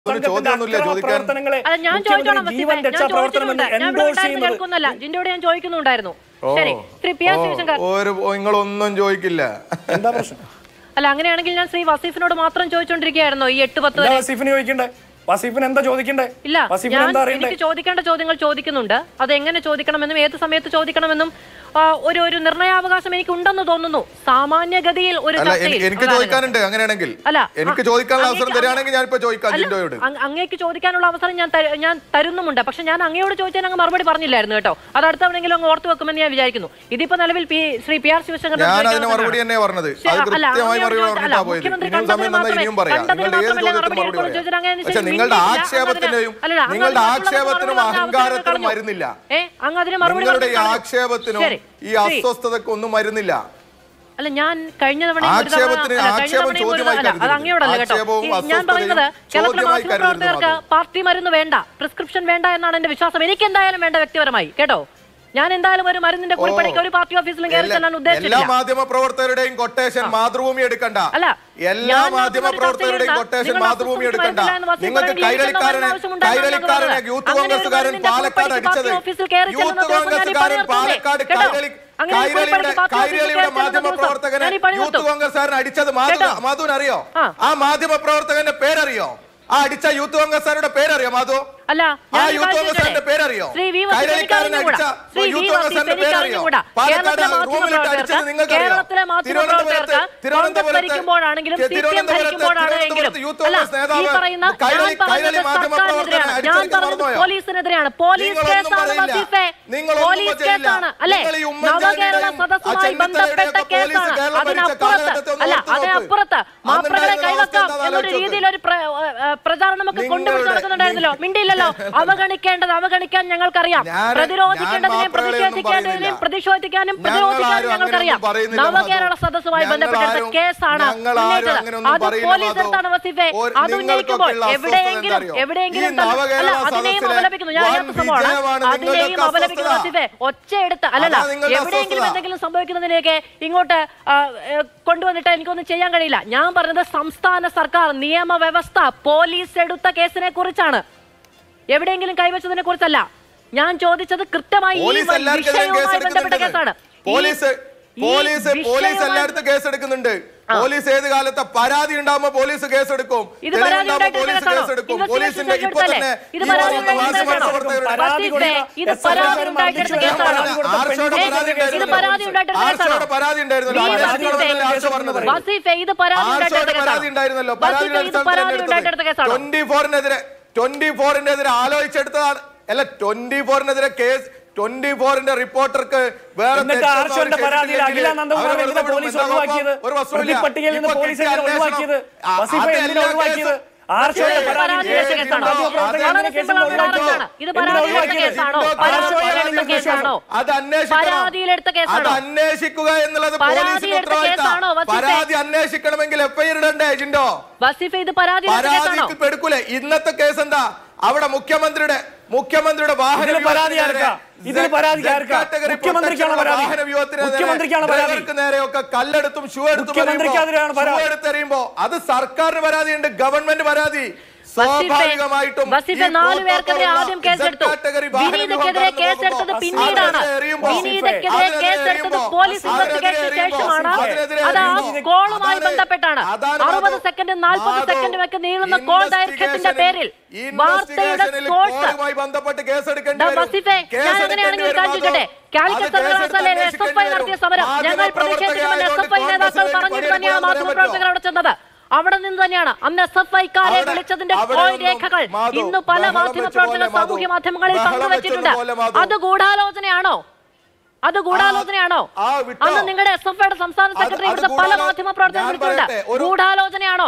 സംഘത്തിന്റെ ചോദ്യമൊന്നുമില്ല അക്രമ ചോദിക്കാൻ പ്രവർത്തനങ്ങളെ അല്ല ഞാൻ മുഖ്യമന്ത്രി ചോദിച്ചോളാം വസീഫെ. ജീവൻ ഞാൻ രക്ഷാപ്രവർത്തനം എന്ന് ചോദിക്കുന്നുണ്ട്. ഞാൻ ഇവിടെ എൻഡോഴ്സ് ഉണ്ടായിരുന്നു ചെയ്യുന്നത് കേൾക്കുന്നില്ല ജിൻഡോട് ഞാൻ ചോദിക്കുന്നുണ്ടായിരുന്നു ഓ, ശരി ശ്രീ പി ആർ ഓ, ശിവശങ്കർ ഒരു നിങ്ങളൊന്നും ചോദിക്കില്ല എന്താ പ്രശ്നം അല്ല അങ്ങനെയാണെങ്കിൽ ഞാൻ ശ്രീ വസീഫിനോട് മാത്രം ചോദിച്ചോണ്ടിരിക്കുകയായിരുന്നോ ഈ എട്ട് പത്ത് എന്താ വരെ വസീഫിന് ചോദിക്കണ്ടേ വസീഫിന് എന്താ ചോദിക്കണ്ടേ ഇല്ല വസീഫിന് ഞാൻ എന്താ അറിയണ്ടേ എനിക്ക് ചോദിക്കേണ്ട ചോദ്യങ്ങൾ ചോദിക്കുന്നുണ്ട് അത് എങ്ങനെ ചോദിക്കണമെന്നും ഏത് സമയത്ത് ചോദിക്കണമെന്നും ആ, ഒരു ഒരു നിർണയാവകാശം എനിക്ക് ഉണ്ടെന്ന് തോന്നുന്നു സാമാന്യഗതിയിൽ ഒരു അല്ല ചർച്ചയിൽ എനി- എനിക്ക് അതാണ്. ചോദിക്കാനുണ്ട് അങ്ങനെയാണെങ്കിൽ അല്ല, എനിക്ക് അ- ചോദിക്കാനുള്ള അവസരം അങ്ങേക്ക് തരികയാണെങ്കിൽ ഞാനിപ്പോ ചോദിക്കാം അല്ല, ജിൻഡോയോട് അങ്- അങ്ങേക്ക് ചോദിക്കാനുള്ള അവസരം ഞാൻ തര- ഞാൻ തരുന്നുമുണ്ട് പക്ഷെ ഞാൻ അങ്ങയോട് ചോദിച്ചാൽ അങ്ങ് മറുപടി പറഞ്ഞില്ലായിരുന്നു കേട്ടോ അത് അടുത്തവണെങ്കിലും അങ്ങ് ഓർത്ത് വെക്കുമെന്ന് ഞാൻ വിചാരിക്കുന്നു ഇതിപ്പോ നിലവിൽ P Shri P R Sivasankar ഞാൻ അതിന് മറുപടി തന്നെ പറഞ്ഞത് അത് കൃത്യമായി മറുപടി പറഞ്ഞിട്ടാ പോയത് ഇനിയും സമയം തന്നാൽ ഇനിയും പറയാം നിങ്ങളുടെ ഏത് ചോദ്യത്തിനും മറുപടി പറയാം പക്ഷെ നിങ്ങളുടെ ആക്ഷേപത്തിന്റെയും നിങ്ങളുടെ ആക്ഷേപത്തിനും അഹങ്കാരത്തിനും മരുന്നില്ല നിങ്ങളുടെ ഈ ആക്ഷേപത്തിനും ഈ അസ്വസ്ഥതക്കും ഒന്നും മരുന്നില്ല അല്ല ഞാൻ കഴിഞ്ഞ തവണ ഒരു തവണ- ആക്ഷേപത്തിന് അല്ല, കഴിഞ്ഞ ആക്ഷേപം തവണയും ഒരു ചോദ്യമായി തവണ- അല്ല, അത് കരുതരുത്. അങ്ങയോടല്ല കേട്ടോ ആക്ഷേപവും ഈ ഞാൻ അസ്വസ്ഥതയും പറയുന്നത് കേരളത്തിലെ ചോദ്യമായി മാധ്യമപ്രവർത്തകർക്ക് കരുതരുത് പാർട്ടി മരുന്ന് വേണ്ട പ്രിസ്ക്രിപ്ഷൻ വേണ്ട എന്നാണ് എന്റെ വിശ്വാസം എനിക്ക് എന്തായാലും വേണ്ട വ്യക്തിപരമായി കേട്ടോ ഞാൻ എന്തായാലും ഒരു മരുന്നിന്റെ കുറിപ്പടിക്ക് ഒരു പാർട്ടി ഓഫീസിലും കയറി എല്ലാ- ചെല്ലാൻ എല്ലാ ഉദ്ദേശിച്ചില്ല മാധ്യമ പ്രവർത്തകരുടെയും കൊട്ടേഷൻ മാതൃഭൂമി എടുക്കണ്ട അല്ല, എല്ലാ ഞാൻ മാധ്യമ മാധ്യമ പ്രവർത്തകരുടെയും ചർച്ച കൊട്ടേഷൻ ചെയ്യുന്ന മാതൃഭൂമി നിങ്ങൾ എടുക്കണ്ട അസ്വസ്ഥത മനസ്സിലായെന്ന് നിങ്ങൾക്ക് വസീഫ് കൈരളിക്കാരനെ ആവശ്യമുണ്ടായിരുന്നു കൈരളിക്കാരനെ എന്നാണ് യൂത്ത് അങ്ങനെ ഒരു കോൺഗ്രസ്സുകാരൻ മരുന്നിന്റെ പാലക്കാട് കുറിപ്പടിക്ക് അടിച്ചത് പാർട്ടി ഓഫീസിൽ കയറി യൂത്ത് ചെല്ലുന്ന ദിവസം ഞാൻ ഈ കോൺഗ്രസ്സുകാരൻ പണി നിർത്തുന്നേ. പാലക്കാട് കേട്ടോ? കൈരളി അങ്ങനെ ഒരു കൈരളിയുടെ കുറിപ്പടിക്ക് പാർട്ടി ഓഫീസിൽ കൈരളിയുടെ കയറി ചെല്ലുന്ന മാധ്യമ ദിവസം പ്രവർത്തകനെ ഞാൻ ഈ പണി യൂത്ത് നിർത്തും. കോൺഗ്രസ്സുകാരൻ അടിച്ചത് മാധു കേട്ടോ? മാധുവിനറിയോ ആ. ആ മാധ്യമ പ്രവർത്തകന്റെ പേരറിയോ ആ അടിച്ച യൂത്ത് കോൺഗ്രസ്സുകാരുടെ പേരറിയോ മാധു അല്ല ആ ഞാൻ ഒരു യൂത്ത് കാര്യം കോൺഗ്രസ്സുകാരന്റെ ചോദിച്ചോട്ടെ? പേരറിയോ ശ്രീ വി വസീഫ് എനിക്ക് കൈരളിക്കാരനെ അറിഞ്ഞുകൂടാ. അടിച്ച ശ്രീ വി യൂത്ത് വസീഫ് കോൺഗ്രസ്സുകാരന്റെ എനിക്ക് പേരറിയോ അറിഞ്ഞുകൂടാ. പാലക്കാട് കേരളത്തിലെ റൂമിലിട്ട് അടിച്ചത് മാധ്യമപ്രവർത്തകർക്ക് നിങ്ങൾക്കറിയോ കേരളത്തിലെ മാധ്യമപ്രവർത്തകർക്ക് കോൺഗ്രസ് ഭരിക്കുമ്പോഴാണെങ്കിലും സി പി എം ഭരിക്കുമ്പോഴാണെങ്കിലും യൂത്ത് അല്ല കോൺഗ്രസ് നേതാവ് ഈ പറയുന്ന ഞാൻ കൈരളി പറഞ്ഞത് കൈരളി മാധ്യമ പ്രവർത്തകനെ സർക്കാരിനെതിരെയാണ് ഞാൻ അടിച്ചത് പറഞ്ഞത് മറന്നുപോയോ? പോലീസിനെതിരെയാണ് പോലീസ് നിങ്ങളൊന്നും കേസാണ് പറയില്ല. വസീഫെ നിങ്ങളൊന്നും പോലീസ് ചെയ്യില്ല. കേസാണ് അല്ലെ നിങ്ങൾ ഈ ഉമ്മൻചാണ്ടിയുടെയും നവകേരള സദസ്സുമായി ആ ബന്ധപ്പെട്ട ചെന്നിത്തലയുടെയൊക്കെ പോലീസ് കേസാണ് കേരളം ഭരിച്ച അതിനപ്പുറത്ത് കാലഘട്ടത്തെ ഒന്ന് അല്ല ഓർത്ത് നോക്ക്. അതിനപ്പുറത്ത് മാപ്രകളെ അന്നുണ്ടായിരുന്ന കൈവക്കാം അവസ്ഥ എന്നൊരു ആലോചിച്ച് രീതിയിൽ ഒരു പ്ര- ഏഹ് പ്രചാരണമൊക്കെ നിങ്ങളുടെ- കൊണ്ടുപിടിച്ച് നടക്കുന്നുണ്ടായിരുന്നല്ലോ മിണ്ടിയില്ലല്ലോ അവഗണിക്കേണ്ടത് അവഗണിക്കാൻ ഞങ്ങൾക്കറിയാം ഞാൻ- പ്രതിരോധിക്കേണ്ടതിനെയും ഞാൻ മാപ്രകളെയൊന്നും പ്രതിഷേധിക്കേണ്ടതിനെയും പറയുന്നില്ല. പ്രതിഷേധിക്കാനും ഞങ്ങൾ പ്രതിരോധിക്കാനും ആരും ഞങ്ങൾക്കറിയാം അങ്ങനെയൊന്നും പറയുന്നില്ല, നവകേരള മാധവ്. സദസ്സുമായി ഞങ്ങൾ ബന്ധപ്പെട്ട ആരും- കേസാണ് ഞങ്ങൾ ആരും ഉന്നയിച്ചത് അങ്ങനെയൊന്നും അത് പറയില്ല, പോലീസ് മാധവ്. എടുത്താണ് വസീഫെ ഒരു- അത് ഉന്നയിക്കുമ്പോൾ നിങ്ങൾക്കൊക്കെയുള്ള അസ്വസ്ഥത എവിടെയെങ്കിലും എന്തറിയോ? എവിടെയെങ്കിലും ഈ തന്ന- നവകേരള അല്ല അതിനെയും സദസ്സിലെ അപലപിക്കുന്നു ഞാൻ വൻ അതിനകത്ത് സംഭവമാണ് വിജയമാണ് അതിനെയും നിങ്ങളുടെ അപലപിക്കുന്നു അസ്വസ്ഥത. വസീഫെ ഒച്ചയെടുത്ത് അല്ലല്ല അതാ നിങ്ങളുടെ എവിടെയെങ്കിലും അസ്വസ്ഥത. എന്തെങ്കിലും സംഭവിക്കുന്നതിനെയൊക്കെ ഇങ്ങോട്ട് ആ, ഏ, കൊണ്ടുവന്നിട്ട് എനിക്കൊന്നും ചെയ്യാൻ കഴിയില്ല ഞാൻ പറഞ്ഞത് സംസ്ഥാന സർക്കാർ നിയമവ്യവസ്ഥ പോലീസ് എടുത്ത കേസിനെ കുറിച്ചാണ് എവിടെയെങ്കിലും കൈവച്ചതിനെ കുറിച്ചല്ല ഞാൻ ചോദിച്ചത് കൃത്യമായി ഈ പോലീസ് എല്ലാവർക്കും എതിരെ വിഷയവുമായി കേസ് ബന്ധപ്പെട്ട എടുക്കുന്നുണ്ട് കേസാണ് ഈ- പോലീസ് ഈ പോലീസ് പോലീസ് വിഷയവുമായി- എല്ലായിടത്തും കേസ് എടുക്കുന്നുണ്ട് പോലീസ് ഏത് കാലത്തെ പരാതി ഉണ്ടാകുമ്പോ പോലീസ് കേസ് എടുക്കും ഇത് തെളിവുണ്ടാകുമ്പോ പരാതി ഉണ്ടായിട്ട് പോലീസ് കേസാണോ? കേസ് എടുക്കും ഇൻവെസ്റ്റിഗേഷൻ പോലീസിന്റെ ഇപ്പൊ എടുത്തല്ലേ? തന്നെ ഇത് ഈ പരാതി പറയുന്ന ഉണ്ടായിട്ട് മാധ്യമ കേസാണോ? പ്രവർത്തകരുടെ പരാതി വസീഫെ, കൊടുത്ത ഇത് എസ് പരാതി ഐ ഉണ്ടായിട്ടെടുത്ത മർദ്ദിച്ചു കേസാണോ? പരാതി കൊടുത്ത ആർഷോയുടെ പെൺകുട്ടിയെ പരാതി കേസ് ഇത് പരാതി ഉണ്ടായിട്ടെടുത്ത ആർഷോയുടെ കേസാണോ? പരാതി ഉണ്ടായിരുന്നല്ലോ ഈ അന്വേഷിക്കണമെന്നല്ലേ ആർഷോ പറഞ്ഞത് വസീഫെ ഇത് പരാതി ആർഷോയുടെ ഉണ്ടായിട്ടെടുത്ത പരാതി കേസാണോ? ഉണ്ടായിരുന്നല്ലോ വസീഫെ ഇത് പരാതി ഉണ്ടായിട്ടെടുത്ത കേസാണോ ട്വന്റി ഫോറിനെതിരെ ട്വന്റി ഫോറിനെതിരെ ആലോചിച്ചെടുത്തതാണ് അല്ല ട്വന്റി ഫോറിനെതിരെ കേസ് ട്വന്റി ഫോറിന്റെ റിപ്പോർട്ടർക്ക് വേറെ എന്നിട്ട് തെറ്റൊന്നും ആർഷോയുടെ അവർ പരാതിയിൽ ചെയ്തിട്ടില്ലെങ്കിൽ അഖില നന്ദകുമാർ അവരെ എന്തിനാ വെറുതെ പോലീസ് വിടും. ഒഴിവാക്കിയത് ഒരു വസ്തുവില്ല. പ്രതിപ്പട്ടികയിൽ നിന്ന് ഇപ്പൊ പോലീസ് കിട്ടിയ എന്തിനാ അന്വേഷണം. ഒഴിവാക്കിയത് ആ, വസീഫ അത് എന്തിനാ എല്ലാ ഒഴിവാക്കിയത് കേസും- ആർഷോയുടെ ഇത് പരാതി പരാതി കേസ് എടുത്ത കേസാണോ? മാധ്യമപ്രവർത്തകർ വളരെ എന്തിനാ കേസ് simple ആണ് ഒഴിവാക്കിയത്? കേസാണ്. ഇത് എന്തിനാ പരാതി എടുത്ത ഒഴിവാക്കിയത്? കേസാണോ? ജിൻഡോ പരാതിയിലെടുത്ത പരാതി കേസാണോ? അത് അന്വേഷിക്കണം പരാതിയിലെടുത്ത അത് കേസാണോ? അന്വേഷിക്കുക എന്നുള്ളത് പരാതി പോലീസിന് എടുത്ത കേസാണോ, ഉത്തരവാദിത്തം വസീഫെ? പരാതി അന്വേഷിക്കണമെങ്കിൽ എഫ്ഐആർ ഇടണ്ടേ ജിൻഡോ വസീഫെ ഇത് പരാതി എടുത്ത കേസാണോ പരാതിക്ക് ഇപ്പൊ എടുക്കൂലേ ഇന്നത്തെ കേസ് എന്താ അവിടെ മുഖ്യമന്ത്രിയുടെ മുഖ്യമന്ത്രിയുടെ വാഹന ഇതിന് പരാതി വ്യൂഹത്തിനെതിരെ ആർക്കാ? ഇതിന് പരാതി Z ആർക്കാ? category മുഖ്യമന്ത്രിക്കാണ് protection പരാതി. വാഹന വ്യൂഹത്തിനെതിരെ മുഖ്യമന്ത്രിക്കാണ് പരാതി. ഡ്രൈവർക്ക് നേരെയൊക്കെ കല്ലെടുത്തും ഷൂ എടുത്തും മുഖ്യമന്ത്രിക്കെതിരെയാണ് എറിയുമ്പോ, പരാതി. ഷൂ എടുത്തെറിയുമ്പോ അത് സർക്കാരിന് പരാതിയുണ്ട് ഗവൺമെന്റ് പരാതി സ്വാഭാവികമായിട്ടും വസീഫെ ഈ നാല് പേർക്കെതിരെ protocol ആദ്യം കേസെടുത്തു Z category വാഹന വിനീതക്കെതിരെ വ്യൂഹം കേസെടുത്തത് കടന്നു പിന്നീടാണ് അതിനെതിരെ എറിയുമ്പോ, വിനീതക്കെതിരെ അതിനെതിരെ കേസെടുത്തത് എറിയുമ്പോ, പോലീസ് അതിനെതിരെ ഇൻവെസ്റ്റിഗേഷന് എറിയുമ്പോ, ശേഷമാണ് അതിനെതിരെ അത് ആ എറിയുമ്പോ, കോളുമായി അതാണ് ബന്ധപ്പെട്ടാണ് അതാണ് അറുപത് മാധവ്. സെക്കൻഡും നാൽപ്പത് മാധവ്, സെക്കൻഡും ഒക്കെ നീളുന്ന കോൾ ദൈർഘ്യത്തിന്റെ പേരിൽ വാർത്തയുടെ ഇൻവെസ്റ്റിഗേഷനിൽ സോഴ്സ് കോളുമായി ബന്ധപ്പെട്ട് കേസെടുക്കേണ്ടി ദാ വരും. വസീഫെ, ഞാൻ കേസെടുക്കേണ്ടി അങ്ങനെയാണെങ്കിൽ ഒരു വരും, കാര്യം ചോദിക്കട്ടെ? മാധവ്. കാലിക്കറ്റ് അത് കേസെടുത്ത് സർവകലാശാലയിൽ എസ് എഫ് ഐ അന്വേഷിക്കേണ്ടി നടത്തിയ വരും. സമരം ഞങ്ങൾ മാധ്യമപ്രവർത്തകരെ പ്രതിഷേധിക്കുമെന്ന് എസ് എഫ് ഐ ആയതുകൊണ്ട് നേതാക്കൾ കോൺഗ്രസിലേക്ക് പറഞ്ഞിട്ട് പണിയെടുക്കാൻ തന്നെയാണ് പറയാൻ മാധ്യമപ്രവർത്തകർ അവിടെ ചെന്നത് അവിടെ നിന്ന് തന്നെയാണ് അന്ന് എസ് എഫ് ഐക്കാരെ അവിടെ- വിളിച്ചതിന്റെ അവിടെ കോൾ ഒന്നും രേഖകൾ മാധവ്, ഇന്ന് പല ബഹളം മാധ്യമപ്രവർത്തകർ വെച്ച പോലെ സാമൂഹ്യ മാധ്യമങ്ങളിൽ ബഹളം പങ്കുവച്ചിട്ടുണ്ട് വെച്ചത് പോലെ മാധവ്. അത് ഗൂഢാലോചനയാണോ അത് ഗൂഢാലോചനയാണോ ആ, വിട്ടോ. അന്ന് നിങ്ങളുടെ എസ് എഫ് ഐയുടെ സംസ്ഥാന അത് സെക്രട്ടറി അത് ഇവിടുത്തെ പല ഗൂഢാലോ- മാധ്യമപ്രവർത്തകർ ഞാൻ വിളിച്ചിട്ടുണ്ട് പറയട്ടെ, ഒരു- ഗൂഢാലോചനയാണോ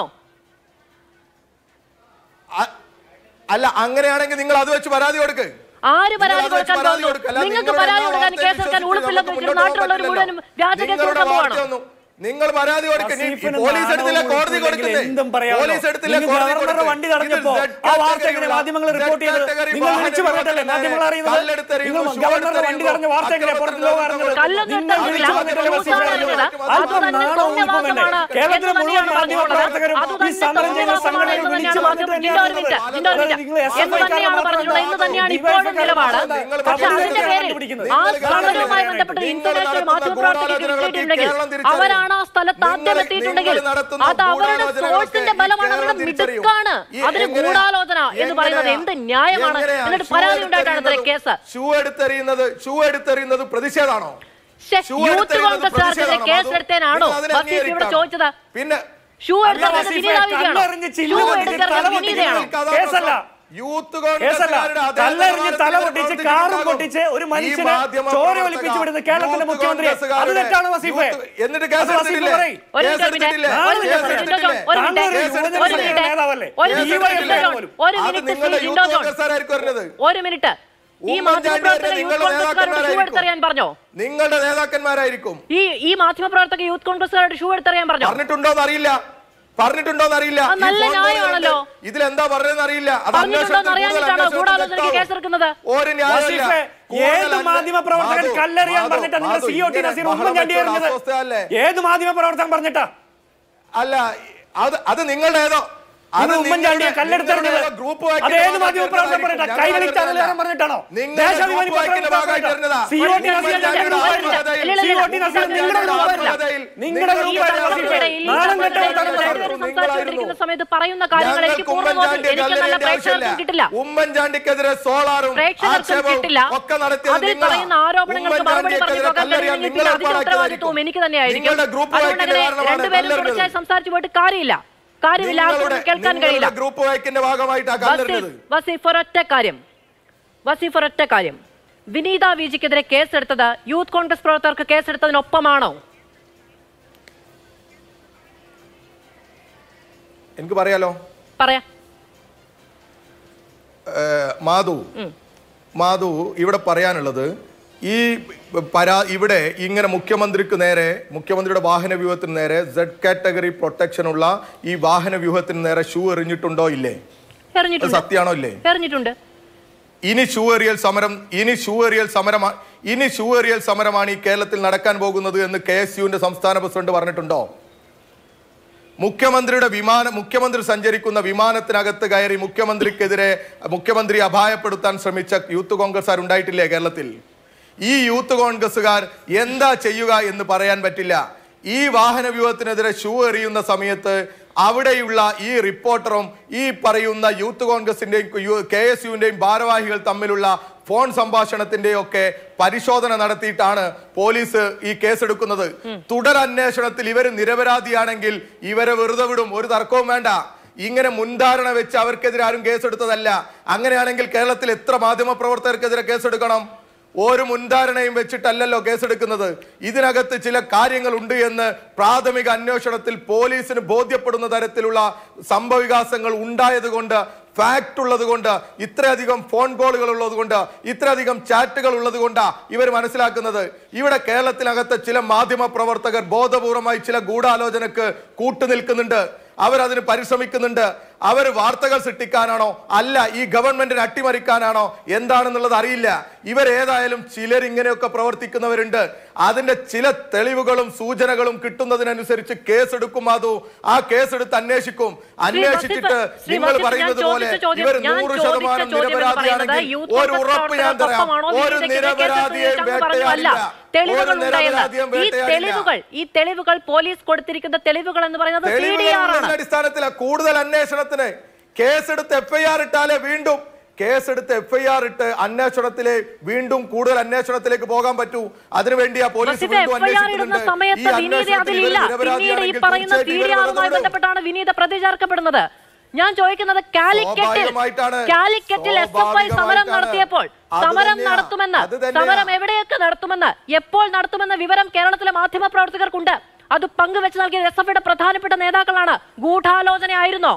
അ- അല്ല അങ്ങനെയാണെങ്കിൽ നിങ്ങൾ അത് വെച്ച് പരാതി കൊടുക്ക് ആര് നിങ്ങൾ പരാതി അത് വെച്ച് കൊടുക്കാൻ പരാതി പോകുന്നു കൊടുക്ക്. അല്ലാതെ നിങ്ങൾക്ക് നിങ്ങളുടെ പരാതി എല്ലാ കൊടുക്കാൻ വാർത്തയും കേസെടുക്കാൻ വിശ്വസിച്ച് ഉളുപ്പില്ലെന്ന് നമുക്ക് വെച്ചിട്ട് മുന്നോട്ട് നാട്ടിലുള്ളവർ പോകാൻ മുഴുവനും വ്യാജ കേസ് നിങ്ങളുടെ കൊടുക്കാൻ പോവാണോ വാർത്തയൊന്നും- നിങ്ങൾ പരാതി കൊടുക്കുന്നു വസീഫിന് പോലീസ് എടുത്തില്ല നാണവും കോടതി ഉൾപ്പെടെങ്കിൽ കൊടുക്കുന്നത് എന്തും പറയാമല്ലോ. പോലീസ് എടുത്തില്ല നിങ്ങൾ കോടതി ഗവർണറുടെ കൊടുക്കുന്നത്. വണ്ടി തടഞ്ഞപ്പോ ഇത് Z ആ വാർത്ത എങ്ങനെ category മാധ്യമങ്ങൾ Z റിപ്പോർട്ട് ചെയ്തത് category നിങ്ങൾ വിളിച്ചു വാഹന പറഞ്ഞിട്ടല്ലേ മാധ്യമങ്ങൾ അറിയുന്നത് കല്ലെടുത്തെറിയുന്നു, നിങ്ങൾ ഷൂ ഗവർണറുടെ വണ്ടി എടുത്തെറിയുന്നു, തടഞ്ഞ വാർത്ത എങ്ങനെ പുറത്ത് ലോകം അറിഞ്ഞത് കല്ലൊന്നും നിങ്ങൾ എടുത്തിട്ടില്ല. വിളിച്ചു പറഞ്ഞിട്ടല്ലേ വസീഫ് ന്യൂസാണ് അറിയുന്നത്? അറിഞ്ഞത്. അല്പം അത് തന്നെ നാണവും ഉൾപ്പും വേണ്ടേ? തോന്നിയവാസമാണ് കേരളത്തിലെ എന്ന് മുഴുവൻ തന്നെയാണ് മാധ്യമ പറഞ്ഞത്. പ്രവർത്തകരും അത് ഈ തന്നെ സമരം ചെയ്യുന്ന തോന്നിയവാസമാണ് സംഘടനകൾ എന്ന് വിളിച്ചു തന്നെയാണ് പറഞ്ഞിട്ട് പറഞ്ഞത്. തന്നെയാണ് ഇല്ല, ഒരു മിനിറ്റ്, പറഞ്ഞത്. ഇല്ല, ഒരു മിനിറ്റ്. നിങ്ങൾ എസ് എഫ് എന്ന് ഐക്കാരെ തന്നെയാണ് മാത്രം പറഞ്ഞത്. എന്ന് തന്നെയാണ് ഡിവൈഎഫ്ഐക്കാരെ ഇപ്പോഴും നിലപാട് മാത്രം നിങ്ങൾ പക്ഷെ പബ്ലിക് അതിന്റെ പേരിൽ കണ്ടുപിടിക്കുന്നത്. ആ നിങ്ങൾ സമരവുമായി കണ്ടുപിടിക്കുന്നത്. ബന്ധപ്പെട്ട് നിങ്ങൾ ഇന്റർനാഷണൽ നടത്തുന്ന മാധ്യമപ്രവർത്തകർ ഗൂഢാലോചനകളൊക്കെ എത്തിയിട്ടുണ്ടെങ്കിൽ കേരളം തിരിച്ചറിയും. അവരാണ് ആ സ്ഥലത്ത് ആദ്യം നിങ്ങൾ- എത്തിയിട്ടുണ്ടെങ്കിൽ നിങ്ങൾ നടത്തുന്ന അത് അവരുടെ ഗൂഢാലോചനകളൊക്കെ സോഴ്സിന്റെ ബലമാണ് കേരളം അവരുടെ തിരിച്ചറിയും. മിടുക്കാണ് ഈ അതിന് എങ്ങനെയാ- ഗൂഢാലോചന എന്ന് പറയുന്നത് എന്ത് എങ്ങനെയാ- ന്യായമാണ് എങ്ങനെയാ എന്നിട്ട് ഷൂ പരാതി ഉണ്ടായിട്ടാണ് അത്ര എടുത്തെറിയുന്നത്? കേസ് ഷൂ എടുത്തെറിയുന്നത് ഷൂ എടുത്തെറിയുന്നത് പ്രതിഷേധാണോ ശ്ശെ, ഷൂ യൂത്ത് എടുത്തെറിയുന്നത് കോൺഗ്രസ്സുകാർക്കെതിരെ പ്രതിഷേധാണോ? കേസ് മാധു? എടുത്തേനാണോ നിങ്ങൾ അതിനെ വസീഫ് ഇവിടെ അംഗീകരിക്കണം. ചോദിച്ചത് പിന്നെ ഷൂ അല്ല, എടുത്തത് വസീഫെ, വിനീതാവിനെയാണോ കല്ലെറിഞ്ഞ് ചില്ല് ഷൂ പൊട്ടിച്ച് എടുത്തത് തല പൊട്ടിച്ച് വിനീതയാണോ കേസല്ല. യൂത്ത് കേസല്ല കോൺഗ്രസ്സുകാരുടെ അതേ കല്ലെറിഞ്ഞ് തല നിലവാരത്തിൽ പൊട്ടിച്ച് പ്രവർത്തിക്കുന്ന കാറും ആളും പൊട്ടിച്ച് ഒരു ഈ മനുഷ്യനെ മാധ്യമ ചോര പ്രവർത്തക, ഒലിപ്പിച്ചു വിടുന്ന കേരളത്തിലെ യൂത്ത് മുഖ്യമന്ത്രി അത് കോൺഗ്രസ്സുകാരുടെ തെറ്റാണ് വസീഫെ യൂത്ത് എന്നിട്ട് അത് കേസ് വസീഫ് എടുത്തിട്ടില്ലേ? പറയും. ഒരു കേസ് മിനിറ്റ്, എടുത്തിട്ടില്ലേ? ഒരു മിനിറ്റ്, കേസ് ഒരു മിനിറ്റ്, എടുത്തിട്ടില്ലേ? ഒരു മിനിറ്റ്, താങ്കൾ ഒരു കേസ് യുവജന ഒരു എടുത്തിട്ടില്ലേ? മിനിറ്റ്, നേതാവല്ലേ? ഒരു കേസ് മിനിറ്റ്, എടുത്തിട്ടില്ലേ? ജിൻഡോ ജോൺ, ഒരു അത് മിനിറ്റ്, നിങ്ങളുടെ ശ്രീ യൂത്ത് ജിൻഡോ ജോൺ. കോൺഗ്രസ്സുകാരായിരിക്കും വരുന്നത് ഒരു മിനിറ്റ് ഈ ഉമ്മൻചാണ്ടി മാധ്യമപ്രവർത്തക വരെ യൂത്ത് നിങ്ങളുടെ കോൺഗ്രസ്സുകാരുടെ ഷൂ നേതാക്കന്മാരായിരിക്കും. എടുത്തറിയാൻ പറഞ്ഞോ നിങ്ങളുടെ നേതാക്കന്മാരായിരിക്കും ഈ ഈ മാധ്യമപ്രവർത്തക യൂത്ത് കോൺഗ്രസ്സുകാരുടെ ഷൂ എടുത്തറിയാൻ പറഞ്ഞോ പറഞ്ഞിട്ടുണ്ടോന്ന് അറിയില്ല പറഞ്ഞിട്ടുണ്ടോന്ന് അറിയില്ല അത് ഈ നല്ല ഫോൺ കോളുകളുണ്ട്. ന്യായമാണല്ലോ. ഇതിലെന്താ പറഞ്ഞതെന്ന് അറിയില്ല അത് പറഞ്ഞിട്ടുണ്ടോന്ന് അന്വേഷണത്തിൽ കൂടുതൽ അറിയാനിട്ടാണോ അന്വേഷണത്തിൽ ഗൂഢാലോചനയ്ക്ക് വ്യക്തമാവും. കേസെടുക്കുന്നത്? ഒരു ന്യായമില്ല. വസീഫെ, കൂടുതൽ ഏത് അന്വേ- മാധ്യമ പ്രവർത്തകൻ മാധു, കല്ലെറിയാൻ മാധു, പറഞ്ഞിട്ടാ നിങ്ങൾ മാധു, സി ഒ ടി ഇങ്ങനെ നസീർ ബഹളം ഉമ്മൻചാണ്ടി വെച്ചുള്ള എറിഞ്ഞത് അസ്വസ്ഥതയല്ലേ? ഏത് മാധ്യമ പ്രവർത്തകൻ പറഞ്ഞിട്ടാ അല്ല അത് അത് നിങ്ങളുടെ ഏതോ അത് നിങ്ങൾ ഉമ്മൻചാണ്ടിയെ നിങ്ങളുടെ- കല്ലെടുത്തെറിഞ്ഞത് നിങ്ങളുടെ ഗ്രൂപ്പ് അത് ഏത് മാധ്യമ പ്രവർത്തകൻ പറഞ്ഞിട്ടാ കൈകളി ചാനലുകാരൻ പറഞ്ഞിട്ടാണോ നിങ്ങളുടെ ദേശാഭിമാനി ഗ്രൂപ്പ് വായിക്കുന്ന ഭാഗമായിട്ട് വരുന്നതാ. സി ഒ ടി നസീർ ഉമ്മൻചാണ്ടിയുടെ ഞങ്ങളുടെ ഇല്ല, ഇല്ല, സി ഇല്ല. ഒ ടി നസീർ നിങ്ങളുടെ ഗ്രൂപ്പായിരുന്നില്ല നിങ്ങളുടെ ഈ ഗ്രൂപ്പായിരുന്നു ചർച്ചയ്ക്കിടയിൽ വസീഫെ. ഈ നാണം കെട്ട ചർച്ചയ്ക്കിടയിൽ വർത്തമാനം രണ്ടുപേരും പറയുന്നു. സംസാരിച്ചുകൊണ്ടിരിക്കുന്ന സമയത്ത് പറയുന്ന കാര്യങ്ങൾ എനിക്ക് ഞങ്ങൾക്ക് പൂർണ്ണബോധം ഉമ്മൻചാണ്ടിയെ എനിക്ക് നല്ല കല്ലെറിയേണ്ട പ്രേക്ഷകർക്കും കിട്ടില്ല ആവശ്യമില്ല ഉമ്മൻചാണ്ടിക്കെതിരെ സോളാറും പ്രേക്ഷകർക്കും ആക്ഷേപവും കിട്ടില്ല ഒക്കെ നടത്തിയത് അതിൽ നിങ്ങളാ. പറയുന്ന ആരോപണങ്ങൾക്ക് മറുപടി പറഞ്ഞു ഉമ്മൻചാണ്ടിക്കെതിരെ പോകാൻ കല്ലെറിയാൻ കഴിയുമെങ്കിൽ നിങ്ങൾ പിന്നെ അതിന്റെ ഉത്തരവാദിത്വവും ഏർപ്പാടാക്കിയതായിരിക്കും. എനിക്ക് തന്നെയായിരിക്കും നിങ്ങളുടെ ഗ്രൂപ്പ് അതുകൊണ്ട് വായിക്കുന്ന അങ്ങനെ കാരണമാണ് രണ്ടുപേരും കല്ലെറിഞ്ഞത്. തുടർച്ചയായി സംസാരിച്ചു പോയിട്ട് കാര്യമില്ല കാര്യമില്ല നിങ്ങളുടെ ആർക്കും കേൾക്കാൻ കഴിയില്ല നിങ്ങളുടെ ഗ്രൂപ്പ് വായിക്കുന്ന ഭാഗമായിട്ടാ കല്ലെറിഞ്ഞത് വസീഫ് വസീഫ് ഒരൊറ്റ കാര്യം വസീഫ് ഒരൊറ്റ കാര്യം വിനീത വിജിക്കെതിരെ കേസെടുത്തത് യൂത്ത് കോൺഗ്രസ് പ്രവർത്തകർക്ക് കേസെടുത്തതിനൊപ്പമാണോ എനിക്ക് പറയാലോ പറയാം ഏഹ്, മാധു മാധു ഇവിടെ പറയാനുള്ളത് ഈ പരാ ഇവിടെ ഇങ്ങനെ മുഖ്യമന്ത്രിക്ക് നേരെ മുഖ്യമന്ത്രിയുടെ വാഹന വ്യൂഹത്തിന് നേരെ സെഡ് കാറ്റഗറി പ്രൊട്ടക്ഷൻ ഉള്ള ഈ വാഹന വ്യൂഹത്തിന് നേരെ ഷൂ എറിഞ്ഞിട്ടുണ്ടോ ഇല്ലേ അത് എറിഞ്ഞിട്ടുണ്ട് സത്യാണോ ഇല്ലേ എറിഞ്ഞിട്ടുണ്ട് ഇനി ഷൂ എറിയൽ സമരം ഇനി ഷൂ എറിയൽ സമരമാ ഇനി ഷൂ എറിയൽ സമരമാണ് ഈ കേരളത്തിൽ നടക്കാൻ പോകുന്നത് എന്ന് കെ എസ് യുവിന്റെ സംസ്ഥാന പ്രസിഡന്റ് പറഞ്ഞിട്ടുണ്ടോ മുഖ്യമന്ത്രിയുടെ വിമാന മുഖ്യമന്ത്രി സഞ്ചരിക്കുന്ന വിമാനത്തിനകത്ത് കയറി മുഖ്യമന്ത്രിക്കെതിരെ മുഖ്യമന്ത്രി അപായപ്പെടുത്താൻ ശ്രമിച്ച യൂത്ത് കോൺഗ്രസ്സുകാർ ഉണ്ടായിട്ടില്ലേ കേരളത്തിൽ ഈ യൂത്ത് കോൺഗ്രസ്സുകാർ എന്താ ചെയ്യുക എന്ന് പറയാൻ പറ്റില്ല ഈ വാഹന വ്യൂഹത്തിനെതിരെ ഷൂ എറിയുന്ന സമയത്ത് അവിടെയുള്ള ഈ റിപ്പോർട്ടറും ഈ പറയുന്ന യൂത്ത് കോൺഗ്രസിന്റെയും കെ എസ് യുവിന്റെയും ഭാരവാഹികൾ തമ്മിലുള്ള ഫോൺ സംഭാഷണത്തിന്റെയും ഒക്കെ പരിശോധന നടത്തിയിട്ടാണ് പോലീസ് ഈ കേസെടുക്കുന്നത് തുടരന്വേഷണത്തിൽ ഇവർ നിരപരാധിയാണെങ്കിൽ ഇവരെ വെറുതെ വിടും ഒരു തർക്കവും വേണ്ട ഇങ്ങനെ മുൻധാരണ വെച്ച് അവർക്കെതിരെ ആരും കേസെടുത്തതല്ല അങ്ങനെയാണെങ്കിൽ കേരളത്തിൽ എത്ര മാധ്യമ പ്രവർത്തകർക്കെതിരെ കേസെടുക്കണം ഒരു മുൻധാരണയും വെച്ചിട്ടല്ലല്ലോ കേസെടുക്കുന്നത് ഇതിനകത്ത് ചില കാര്യങ്ങൾ ഉണ്ട് എന്ന് പ്രാഥമിക അന്വേഷണത്തിൽ പോലീസിന് ബോധ്യപ്പെടുന്ന തരത്തിലുള്ള സംഭവവികാസങ്ങൾ ഉണ്ടായതുകൊണ്ട് ഫാക്ട് ഉള്ളത് കൊണ്ട് ഇത്രയധികം ഫോൺ കോളുകൾ ഉള്ളത് കൊണ്ട് ഇത്രയധികം ചാറ്റുകൾ ഉള്ളത് കൊണ്ടാ ഇവർ മനസ്സിലാക്കുന്നത് ഇവിടെ കേരളത്തിനകത്ത് ചില മാധ്യമ പ്രവർത്തകർ ബോധപൂർവമായി ചില ഗൂഢാലോചനക്ക് കൂട്ടുനിൽക്കുന്നുണ്ട് അവരതിന് പരിശ്രമിക്കുന്നുണ്ട് അവർ വാർത്തകൾ സൃഷ്ടിക്കാനാണോ അല്ല ഈ ഗവൺമെന്റിനെ അട്ടിമറിക്കാനാണോ എന്താണെന്നുള്ളത് അറിയില്ല ഇവരേതായാലും ചിലർ ഇങ്ങനെയൊക്കെ പ്രവർത്തിക്കുന്നവരുണ്ട് അതിന്റെ ചില തെളിവുകളും സൂചനകളും കിട്ടുന്നതിനനുസരിച്ച് കേസെടുക്കും മാധു ആ കേസെടുത്ത് അന്വേഷിക്കും അന്വേഷിച്ചിട്ട് ശ്രീ നിങ്ങൾ വസീഫ്, പറയുന്നത് ഞാൻ പോലെ ചോദിച്ച ചോദ്യം- ഇവർ ഞാൻ നൂറ് ചോദിച്ച ശതമാനം ചോദ്യം എന്ന് നിരപരാധിയാണെങ്കിൽ പറയുന്നത് യൂത്ത് ഒരു കോൺഗ്രസ് ഉറപ്പ് ഞാൻ തരാം പ്രവർത്തകർക്കൊപ്പമാണോ ഒരു വിനീതയ്ക്കെതിരെ നിരപരാധിയെയും കേസെടുത്തത് എന്ന് പറഞ്ഞതല്ല. വേട്ടയാടില്ല തെളിവുകൾ ഒരു ഉണ്ടായെന്ന് നിരപരാധിയെയും ഈ വേട്ടയാടില്ല തെളിവുകൾ ഈ തെളിവുകൾ പോലീസ് കൊടുത്തിരിക്കുന്ന തെളിവുകൾ എന്ന് പറയുന്നത് സി ഡി ആർ തെളിവുകളുടെ ആണ് അടിസ്ഥാനത്തില കൂടുതൽ അന്വേഷണത്തിന് കേസെടുത്ത് എഫ്ഐആർ ഇട്ടാലേ വീണ്ടും കേസെടുത്ത് എഫ്ഐആർ ഇട്ട് അന്വേഷണത്തിലെ വീണ്ടും കൂടുതൽ അന്വേഷണത്തിലേക്ക് പോകാൻ പറ്റൂ അതിനുവേണ്ടിയാ പോലീസ് വസീഫെ, വീണ്ടും FIR ഇടുന്ന അന്വേഷിക്കുന്നുണ്ട്. സമയത്ത് ഈ വിനീത അന്വേഷണത്തിൽ അതിലില്ല ഇവർ പിന്നീട് ഈ നിരപരാധിയാണെങ്കിൽ പറയുന്ന സി തീർച്ചയായിട്ടും ഡി ഇവരെ ആറുമായി വെറുതെ വിടും. ബന്ധപ്പെട്ടാണ് വിനീത പ്രതി ചേർക്കപ്പെടുന്നത് ഞാൻ ചോദിക്കുന്നത് കാലിക്കറ്റിൽ സ്വാഭാവികമായിട്ടാണ്. കാലിക്കറ്റിൽ എസ് എഫ് ഐ സമരം സ്വാഭാവികമായിട്ടാണ്. നടത്തിയപ്പോൾ അത് സമരം തന്നെയാ. നടത്തുമെന്ന് അത് തന്നെയാ. സമരം എവിടെയൊക്കെ നടത്തുമെന്ന് എപ്പോൾ നടത്തുമെന്ന വിവരം കേരളത്തിലെ മാധ്യമ പ്രവർത്തകർക്കുണ്ട് അത് പങ്കുവെച്ച് നൽകിയ എസ് എഫ് ഐയുടെ പ്രധാനപ്പെട്ട നേതാക്കളാണ് ഗൂഢാലോചനയായിരുന്നോ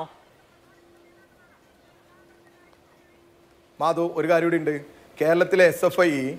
മാധു ഒരു കാര്യം കൂടി ഉണ്ട് കേരളത്തിലെ എസ് എഫ് ഐ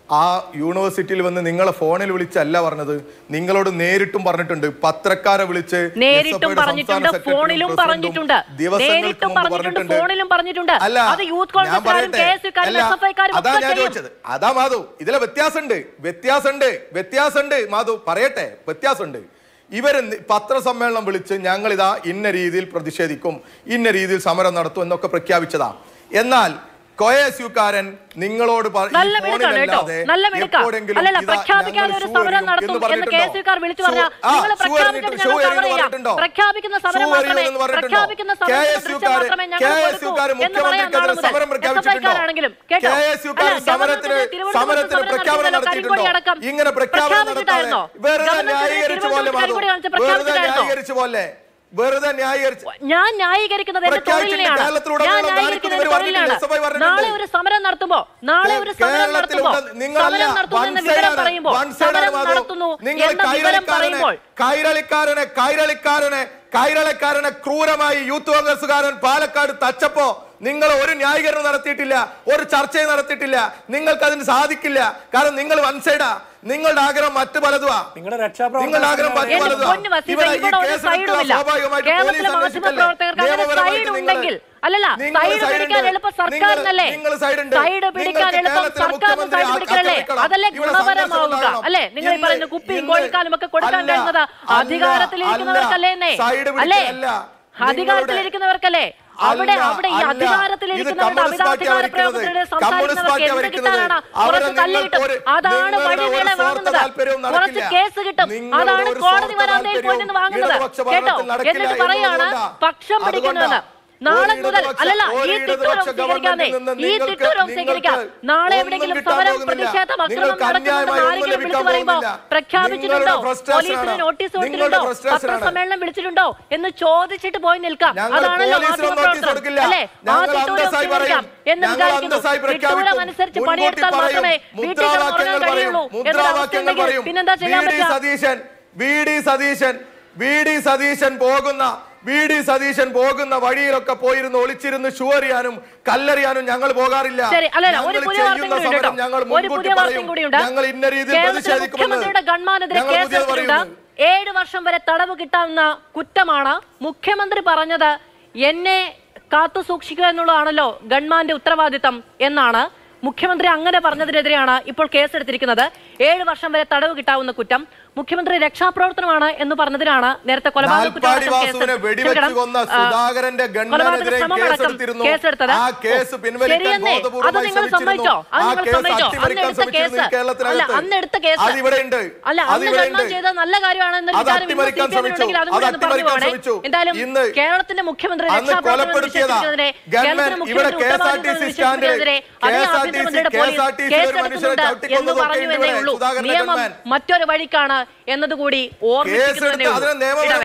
ആ യൂണിവേഴ്സിറ്റിയിൽ വന്ന് നിങ്ങളെ ഫോണിൽ വിളിച്ചല്ല പറഞ്ഞത് നിങ്ങളോട് നേരിട്ടും പറഞ്ഞിട്ടുണ്ട് പത്രക്കാരെ വിളിച്ച് നേരിട്ടും SFI യുടെ പറഞ്ഞിട്ടുണ്ട് സംസ്ഥാന സെക്രട്ടറിയും ഫോണിലും പ്രസിഡന്റും പറഞ്ഞിട്ടുണ്ട് ദിവസങ്ങൾക്ക് നേരിട്ടും മുമ്പ് പറഞ്ഞിട്ടുണ്ട് ഫോണിലും പറഞ്ഞിട്ടുണ്ട് അല്ല അത് യൂത്ത് ഞാൻ കോൺഗ്രസ്സുകാരും പറയട്ടെ. കെ എസ് യുക്കാരും അല്ല, എസ് എഫ് ഐക്കാരും അതാ ഒക്കെ ഞാൻ ചെയ്യും ചോദിച്ചത് അതാ മാധു ഇതിലെ വ്യത്യാസമുണ്ട് വ്യത്യാസമുണ്ട് വ്യത്യാസമുണ്ട് മാധു പറയട്ടെ വ്യത്യാസമുണ്ട് ഇവര് നി- പത്രസമ്മേളനം വിളിച്ച് ഞങ്ങൾ ഇതാ ഇന്ന രീതിയിൽ പ്രതിഷേധിക്കും ഇന്ന രീതിയിൽ സമരം നടത്തും എന്നൊക്കെ പ്രഖ്യാപിച്ചതാ എന്നാൽ കൊയസ്യുക്കാരൻ നിങ്ങളോട് പ- ഈ നല്ല മിടുക്കാണ് കേട്ടോ ഫോണിലല്ലാതെ നല്ല മിടുക്ക എപ്പോഴെങ്കിലും അല്ലല്ല ഇതാ പ്രഖ്യാപിക്കാതെ ഞങ്ങൾ ഒരു ഷൂ സമരം എറിയും നടത്തും എന്ന് എന്ന് കെ എസ് യുക്കാർ വിളിച്ചു ഷൂ- പറഞ്ഞാൽ ആ, നിങ്ങൾ ഷൂ പ്രഖ്യാപിച്ചിട്ട് എറിഞ്ഞിട്ട് ഷൂ ഞങ്ങൾ എറിയുമെന്ന് കവർ ചെയ്യാം പറഞ്ഞിട്ടുണ്ടോ? പ്രഖ്യാപിക്കുന്ന ഷൂ സമരം മാത്രമേ എറിയുമെന്ന് പറഞ്ഞിട്ടുണ്ടോ? പ്രഖ്യാപിക്കുന്ന സമരത്തിന് KSU ദൃശ്യം ക്കാര് മാത്രമേ ഞങ്ങൾ KSU കൊടുക്കൂ ക്കാര് എന്ന് പറയാൻ നാളെ മുഖ്യമന്ത്രിക്കെതിരെ മുതൽ സമരം പ്രഖ്യാപിച്ചിട്ടുണ്ടോ? ആണെങ്കിലും കേട്ടോ KSU ക്കാര് അല്ല, സമരത്തിന് ഗവൺമെന്റ് തിരുവനന്തപുരത്ത് സമരത്തിന് സമരം പ്രഖ്യാപനം നടത്തിയല്ലോ, നടത്തിയിട്ടുണ്ടോ? കരിങ്കൊടി അടക്കം. ഇങ്ങനെ പ്രഖ്യാപനം നടത്താതെ പ്രഖ്യാപിച്ചിട്ടായിരുന്നോ? വെറുതെ ഗവൺമെന്റ് ന്യായീകരിച്ച പോലെ തിരുവനന്തപുരത്ത് മാധു. കരിങ്കൊടി കാണിച്ച് വെറുതെ പ്രഖ്യാപിച്ചിട്ടായിരുന്നോ? ന്യായീകരിച്ച പോലെ വെറുതെ ന്യായീകരിച്ച് ഞാൻ ന്യായീകരിക്കുന്നത് എന്റെ പ്രഖ്യാപിച്ചിട്ട് തൊഴിലിനെയാണ് കേരളത്തിലുടനീളം ഞാൻ കാണിക്കുന്ന ന്യായീകരിക്കുന്നത് ഇവര് തൊഴിലിനാണ് പറഞ്ഞിട്ടുണ്ട്, എസ് എഫ് ഐ പറഞ്ഞിട്ടുണ്ട്. നാളെ ഒരു സമരം നടത്തുമ്പോ നാളെ ഒരു സമരം കേരളത്തിൽ നടത്തുമ്പോ ഉണ്ട്. നിങ്ങളല്ല സമരം നടത്തുന്നു എന്ന one വിവരം side ആണ്. പറയുമ്പോൾ one side ആണ് സമരം മാധു. നടത്തുന്നു നിങ്ങൾ എന്ന വിവരം കൈരളിക്കാരനെ പറയുമ്പോൾ കൈരളിക്കാരനെ കൈരളിക്കാരനെ കൈരളിക്കാരനെ ക്രൂരമായി യൂത്ത് കോൺഗ്രസ്സുകാരൻ പാലക്കാട് തച്ചപ്പോ നിങ്ങൾ ഒരു ന്യായീകരണം നടത്തിയിട്ടില്ല ഒരു ചർച്ചയും നടത്തിയിട്ടില്ല നിങ്ങൾക്ക് അതിന് സാധിക്കില്ല കാരണം നിങ്ങൾ വൻസൈഡാ നിങ്ങളുടെ ആഗ്രഹം മറ്റു പലതുമാ നിങ്ങളുടെ രക്ഷാപ്രവർത്തനം നിങ്ങളുടെ ആഗ്രഹം മറ്റു എന്റെ പലതുമാ പൊന്നു വസീഫ, ഇവിടെ ഈ ഇവിടെ ഒരു കേസ് സൈഡും എടുക്കുക ഇല്ല. സ്വാഭാവികമായിട്ട് കേരളത്തിലെ പോലീസ് അന്വേഷിക്കല്ലേ? മാധ്യമപ്രവർത്തകർക്ക് അങ്ങനെ നിയമപരമായിട്ട് സൈഡ് നിങ്ങൾ- ഉണ്ടെങ്കിൽ അല്ലല്ല നിങ്ങൾ സൈഡ് സൈഡ് പിടിക്കാൻ ഉണ്ട്. എളുപ്പം നിങ്ങൾ- സർക്കാരിനല്ലേ നിങ്ങൾ സൈഡ് ഉണ്ട്. സൈഡ് പിടിക്കാൻ നിങ്ങൾക്ക് എളുപ്പം കേരളത്തിലെ സർക്കാരിന് മുഖ്യമന്ത്രി സൈഡ് പിടിക്കലല്ലേ ആക്രമിക്കണം. അതല്ലേ ഇവിടെ ഗുണപരമാവുക സംഘർഷം അല്ലേ നിങ്ങൾ ഈ ഇന്ന് പറയുന്ന കുപ്പിയും ഇന്ന് കോഴിക്കാലും ഒക്കെ കൊടുക്കാൻ അല്ല, കഴിയുന്നത് അല്ല, അധികാരത്തിലിരിക്കുന്നവർക്കല്ലേ എന്നേ അല്ല, സൈഡ് അല്ലേ പിടിക്കലല്ല. അധികാരത്തിലിരിക്കുന്നവർക്കല്ലേ അവിടെ അല്ല, അവിടെ ഈ അല്ല. അധികാരത്തിലിരിക്കുന്നവരുടെ ഇത് കമ്മ്യൂണിസ്റ്റ് അമിതാധികാര പാർട്ടിയാ പ്രയോഗത്തിനെതിരെ ഭരിക്കുന്നത്. കമ്മ്യൂണിസ്റ്റ് സംസാരിക്കുന്നവർക്ക് പാർട്ടിയാ എന്ത് ഭരിക്കുന്നത്. കിട്ടാനാണ് അവരെ കുറച്ച് തല്ല് നിങ്ങൾക്ക് കിട്ടും ഒരു- അതാണ് നിങ്ങളുടെ വഴി ഒരു നീളെ സ്വാർത്ഥ വാങ്ങുന്നത് താല്പര്യവും കുറച്ച് നടക്കില്ല. കേസ് കിട്ടും നിങ്ങളുടെ അതാണ് ഒരു കോടതി സ്വാർത്ഥ വരാന്തയിൽ പോയി നിന്ന് താല്പര്യവും വാങ്ങുന്നത് ഇടതുപക്ഷ കേട്ടോ ഭരണത്തിൽ നടക്കില്ല എന്നിട്ട് പറയാണ് എന്നുള്ളതുകൊണ്ടാ. പക്ഷം പിടിക്കുന്നുവെന്ന് അതുകൊണ്ടാ. നാളെ ഒരു മുതൽ ഇടതുപക്ഷ- അല്ലല്ല ഒരു ഈ ഇടതുപക്ഷ തിട്ടൂരം സ്വീകരിക്കാതെ ഗവൺമെന്റിൽ നിന്ന് ഈ നിങ്ങൾക്ക് തിട്ടൂരം സ്വീകരിക്കാം നിങ്ങൾക്ക് നാളെ ഒന്നും എവിടെയെങ്കിലും കിട്ടാൻ സമരം പോകുന്നില്ല. പ്രതിഷേധം അക്രമം നിങ്ങൾക്ക് നടക്കുന്നുണ്ടെന്ന് അന്യായമായി ഒന്നും ആരെങ്കിലും ലഭിക്കാൻ വിളിച്ചു പറയുമ്പോ പോകുന്നില്ല. പ്രഖ്യാപിച്ചിട്ടുണ്ടോ നിങ്ങളുടെ frustration പോലീസിന് ആണ്. നോട്ടീസ് നിങ്ങളുടെ കൊടുത്തിട്ടുണ്ടോ frustration ആണ്. പത്രസമ്മേളനം വിളിച്ചിട്ടുണ്ടോ എന്ന് ചോദിച്ചിട്ട് പോയി നിൽക്കാം ഞങ്ങൾ അതാണല്ലോ പോലീസിന് നോട്ടീസ് മാധ്യമപ്രവർത്തനം കൊടുക്കില്ല. അല്ലേ ആ ഞങ്ങൾ തിട്ടൂരം അന്തസ്സായി സ്വീകരിക്കാം പറയും. എന്ന് ഞങ്ങൾ വിചാരിക്കുന്നു അന്തസ്സായി പ്രഖ്യാപിക്കും. തിട്ടൂരം അനുസരിച്ച് മുൻകൂട്ടി പണിയെടുത്താൽ പറയും. മാത്രമേ വീട്ടിൽ കിടന്നുറങ്ങാൻ മുദ്രാവാക്യങ്ങൾ പറയും. കഴിയുള്ളൂ എന്നൊരു മുദ്രാവാക്യങ്ങൾ അവസ്ഥയുണ്ടെങ്കിൽ പറയും. പിന്നെന്താ ചെയ്യാൻ വി ഡി പറ്റുക Satheesan V D Satheesan V D Satheesan പോകുന്ന വി ഡി സതീശൻ പോകുന്ന വഴിയിലൊക്കെ പോയിരുന്ന് ഒളിച്ചിരുന്ന് ഷുവറിയാനും കല്ലെറിയാനും ഞങ്ങൾ പോകാറില്ല ശരി അല്ലല്ല ഞങ്ങൾ ഒരു പുതിയ വാർത്തയും ചെയ്യുന്ന കൂടി ഉണ്ട് സമരം ഞങ്ങൾ കേട്ടോ. ഒരു മുൻകൂട്ടി പുതിയ വാർത്തയും പറയും. കൂടിയുണ്ട് ഞങ്ങൾ ഇന്ന രീതിയിൽ കേരളത്തിലെ പ്രതിഷേധിക്കുമെന്ന് മുഖ്യമന്ത്രിയുടെ ഗൺമാനെതിരെ ഞങ്ങൾ കേസ് പുതിയത് എടുത്തിട്ടുണ്ട് പറയുന്നു ഏഴ് വർഷം വരെ തടവ് കിട്ടാവുന്ന കുറ്റമാണ് മുഖ്യമന്ത്രി പറഞ്ഞത് എന്നെ കാത്തു സൂക്ഷിക്കുക എന്നുള്ളതാണല്ലോ ഗൺമാന്റെ ഉത്തരവാദിത്തം എന്നാണ് മുഖ്യമന്ത്രി അങ്ങനെ പറഞ്ഞതിനെതിരെയാണ് ഇപ്പോൾ കേസെടുത്തിരിക്കുന്നത് ഏഴ് വർഷം വരെ തടവ് കിട്ടാവുന്ന കുറ്റം മുഖ്യമന്ത്രി രക്ഷാപ്രവർത്തനമാണ് എന്ന് പറഞ്ഞതിനാണ് നേരത്തെ കൊലപാതക നാൽപ്പാടി കുറ്റമടക്കം വാസുവിനെ കേസ്- വെടിവെച്ച് ക്ഷമിക്കണം. കൊന്ന ആ, സുധാകരന്റെ ഗൺമാനെതിരെ കൊലപാതക ശ്രമമടക്കം കേസെടുത്തിരുന്നു. കേസെടുത്തത് ആ കേസ് ഓ, പിൻവലിക്കാൻ ശരിയെന്നേ. അത് ബോധപൂർവമായി നിങ്ങൾ ശ്രമിച്ചിരുന്നു. സമ്മതിച്ചോ അത് ആ നിങ്ങൾ കേസ് സമ്മതിച്ചോ അട്ടിമറിക്കാൻ അന്ന് എടുത്ത ശ്രമിച്ചിരുന്നു ഈ കേസ് കേരളത്തിനകത്ത്. അല്ല അന്ന് എടുത്ത കേസ് അത് ഇവിടെ ഉണ്ട്. അല്ല അത് അന്ന് ഇവിടെ ഗവൺമെന്റ് ഉണ്ട്. ചെയ്തത് നല്ല കാര്യമാണെന്നൊരു അത് വിചാരം ഇന്ന് അട്ടിമറിക്കാൻ CPM നുണ്ടെങ്കിൽ ശ്രമിച്ചു. അതും കൂടി അത് ഒന്ന് പറഞ്ഞു അട്ടിമറിക്കാൻ പോകണേ. ശ്രമിച്ചു. എന്തായാലും ഇന്ന് കേരളത്തിന്റെ മുഖ്യമന്ത്രി അന്ന് രക്ഷാപ്രവർത്തനം കൊലപ്പെടുത്തിയതാ വിശ്വസിക്കുന്നതിനെ ഗവൺമെന്റ് കേരളത്തിന്റെ ഇവിടെ മുഖ്യമന്ത്രി കെ എസ് ആർ ടി ഉത്തരവാദിത്വം സി സ്റ്റാൻഡിൽ വിശ്വസിക്കുന്നതിനെ കെ അതേ എസ് ആർ ടി സി ആഭ്യന്തരമന്ത്രിയുടെ K S R T C ഒരു മനുഷ്യരെ കേസെടുത്തിട്ടുണ്ട് എന്ന് ചവിട്ടിക്കൊന്നതൊക്കെ പറഞ്ഞു ഉണ്ട് എന്നേ ഇവിടെ ഉള്ളൂ സുധാകരന്റെ നിയമം ഗവൺമെന്റ് മറ്റൊരു വഴിക്കാണ് എന്നതുകൂടി ഓർമ്മിപ്പിക്കുന്നതേ കേസെടുത്ത് അതിനെ ഉള്ളൂ നിയമപരം